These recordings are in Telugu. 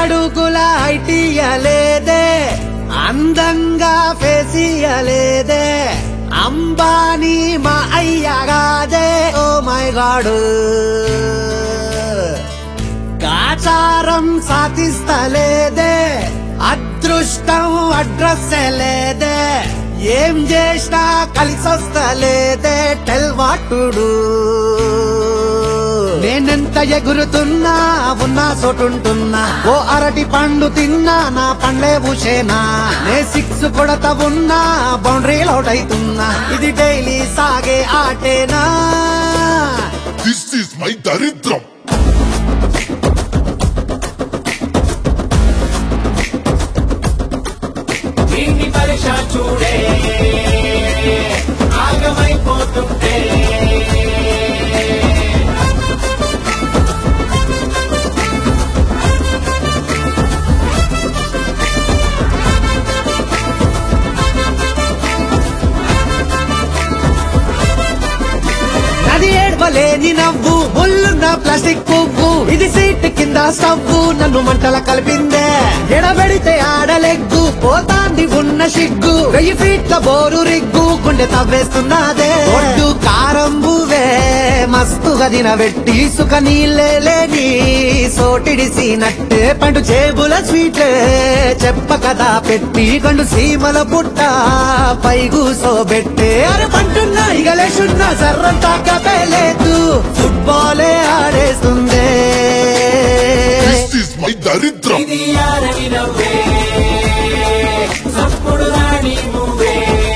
అడుగుల ఐటియలేదే అందంగా ఫేసియలేదే అంబానీ మా అయ్యగాదే ఓ మై గాడు గాచారం సాధిస్తలేదే అదృష్టం అడ్రస్ లేదే ఏం చేసినా కలిసొస్తలేదే టెల్వాటుడు నేనెంత ఎగురుతున్నా ఉన్నా చోటుంటున్నా ఓ అరటి పండు తిన్నా నా పండ్లే భూషేనా నే సిక్స్ కొడత ఉన్నా బౌండరీ అవుట్ అవుతున్నా ఇది డైలీ సాగే ఆటేనా దిస్ ఈస్ మై దరిద్రం దీన్ని పరీక్ష చూడే ఆగమైపోతుంటే నది ఏడ్వలేని నవ్వు ముళ్ళున్న ప్లాస్టిక్ పువ్వు ఇది సీట్ కింద స్టవ్వు నన్ను మంటల కలిపిందే ఎడబెడితే ఆడలెగ్గు పోతాంది ఉన్న సిగ్గు వెయ్యి ఫీట్ల బోరు రిగ్గు గుండె తవ్వేస్తున్నదే ఒడ్డు కారం బువే మస్తుగా తినబెట్టి సుఖ నీళ్ళే లేని సోటిడిసినట్టే పండు చేబుల స్వీట్లే చెప్ప కదా పెట్టి కండు సీమల పుట్ట పై కూసోబెట్టే అరే పంటున్నా ఇగలేసున్నా సర్రంతా కదలేదు ఫుట్బాలే ఆడేస్తుందే దిస్ ఈస్ మై దరిద్రం ఇది యారని నవ్వే సప్పుడు రాణి నువ్వే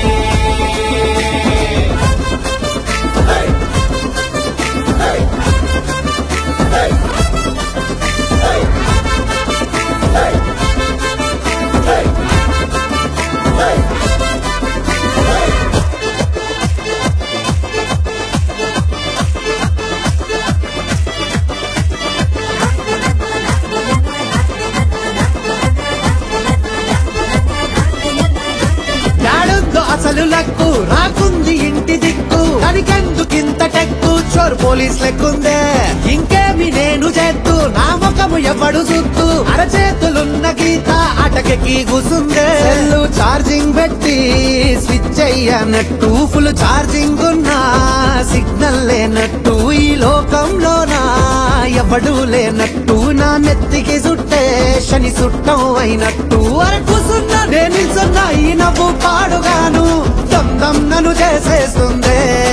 యాడుందో అసలు లక్కు రాకుంది ఇంటి దిక్కు దానికెందుకింత టెక్కు చోరు పోలీస్ లెక్కుందే ఇంకేమి నేను చేత్తు నా ముఖము ఎవడు సుత్తు అరచేతులున్న గీత అటకెక్కి కూసుందే సెల్లు ఛార్జింగ్ పెట్టి స్విచ్ అయ్యనట్టు ఫుల్ ఛార్జింగ్ ఉన్నా సిగ్నల్ లేనట్టు ఈ లోకంలోనా ఎవడు లేనట్టు నా నెత్తికి సుట్టే శని సుట్టం అయినట్టు అరే కూసున్నా నేను నిల్చున్నా ఈ నవ్వు పాడుగాను దమ్ దమ్ నన్ను చేసేస్తుందే